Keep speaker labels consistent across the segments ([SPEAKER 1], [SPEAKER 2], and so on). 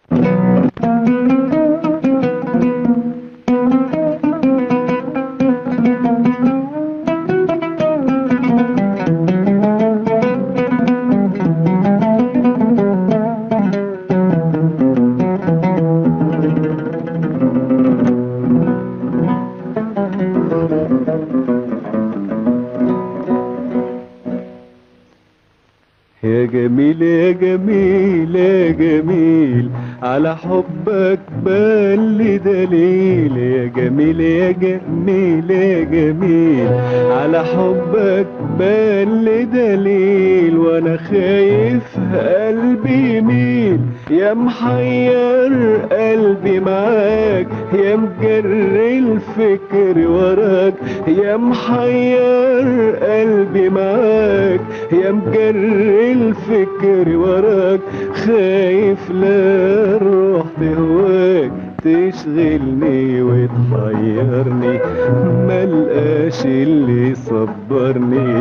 [SPEAKER 1] يا جميل يا جميل يا جميل على حبك بل دليل يا جميل يا جميل يا جميل على حبك بل دليل وانا خايف قلبي يميل يا محير قلبي معاك يا مجري الفكر وراك يا محير قلبي معاك يا مجري الفكر وراك خايف لا الروح تهواك تشغلني وتحيرني ملقاش اللي يصبرني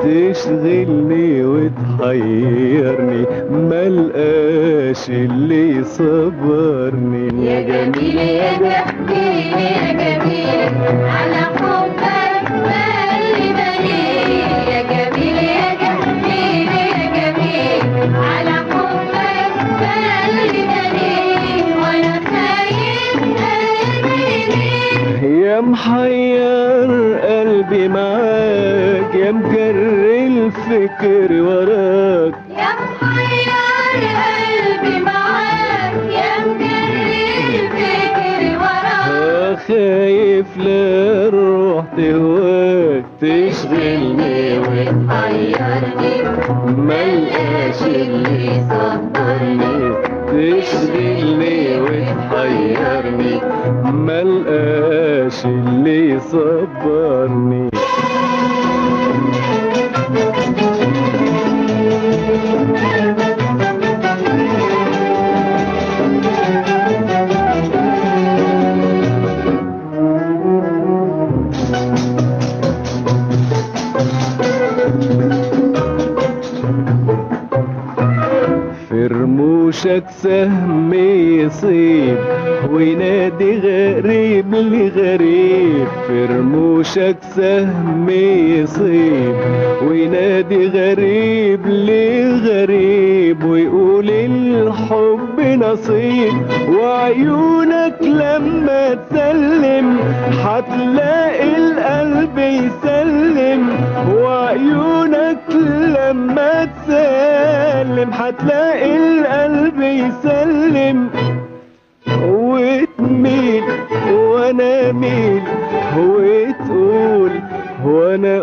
[SPEAKER 1] تشغلني وتحيرني ملقاش اللي يصبرني
[SPEAKER 2] يا جميل يا جميل يا جميل على حبك بل دليل يا جميل يا جميل يا جميل على حبك بل دليل وانا خايف قلبي يميل
[SPEAKER 1] يا محير قلبي معاك يا مجري الفكر وراك
[SPEAKER 2] يا محير قلبي معاك يا مجري الفكر وراك
[SPEAKER 1] آه خايف لا الروح تهواك تشغلني
[SPEAKER 2] وتحيرني ملقاش اللي يصبرني
[SPEAKER 1] تشغلني وتحيرني ملقاش اللي يصبرني في رموشك سهم يصيب وينادي غريب لغريب في رموشك سهم يصيب وينادي غريب لغريب ويقول الحب نصيب وعيونك لما تسلم هتلاقي القلب يسلم وعيونك لما تسلم هتلاقي القلب يسلم وتميل وانا اميل وتقول وانا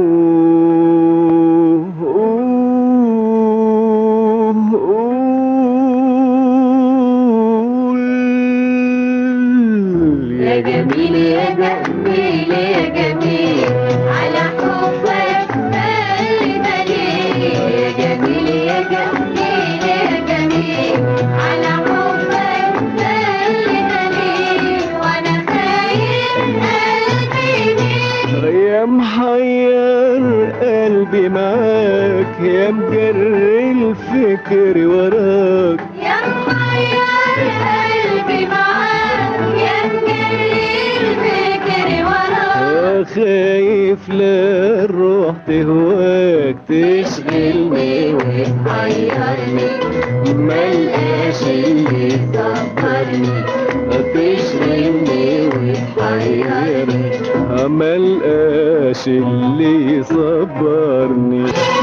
[SPEAKER 1] اقول
[SPEAKER 2] يا جميل يا جميل يا جميل على حبك بل دليل يا جميل يا جميل يا جميل على حبك بل دليل وانا خايف قلبي يميل
[SPEAKER 1] يا محير قلبي معاك يا مجري الفكر وراك
[SPEAKER 2] يا محير قلبي معاك يا مجري الفكر وراك
[SPEAKER 1] يا خايف لا الروح تهواك تشغلني
[SPEAKER 2] وتحيرني
[SPEAKER 1] ملقاش اللي
[SPEAKER 2] يصبرني
[SPEAKER 1] تشغلني
[SPEAKER 2] وتحيرني
[SPEAKER 1] ملقاش اللي يصبرني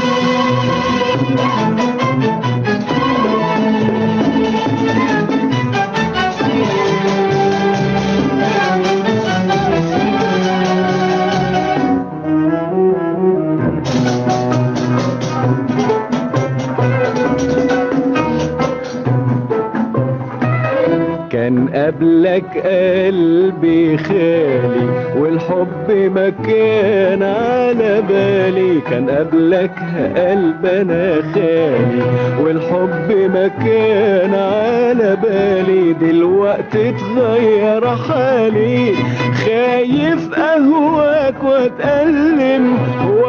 [SPEAKER 1] كان قبلك قلبي خالي والحب ما كان على بالي كان قبلك قلب انا خالي والحب ما كان على بالي دلوقتي اتغير حالي خايف اهواك واتألم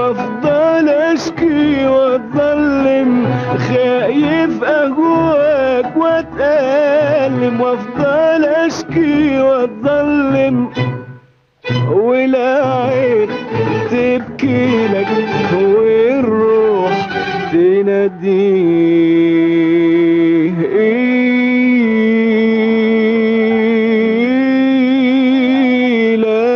[SPEAKER 1] وافضل اشكي واتظلم خايف اهواك لك واتألم وافضل اشكي واتظلم ولا عين تبكي لك والروح تناديه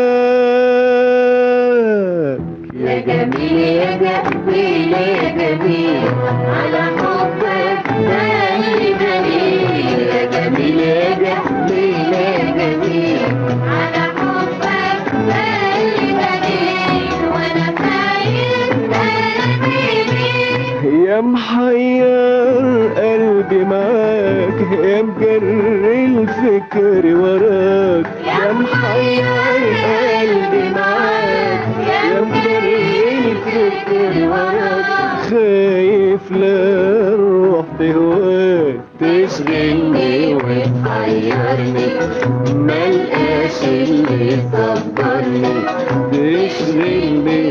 [SPEAKER 1] لك
[SPEAKER 2] يا جميل يا جميل يا جميل على حبك دايما دليل يا جميل يا جميل يا جميل على حبك دايما دليل وانا خايف قلبي بيك
[SPEAKER 1] يا محير قلبي معاك يا مجري الفكر وراك يا محير قلبي معاك يا مجري الفكر وراك خايف لا الروح تهواك تشغلني وتحيرني ملقاش اللي يصبرني تشغلني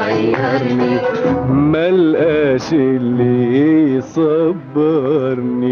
[SPEAKER 1] وتحيرني ملقاش اللي يصبرني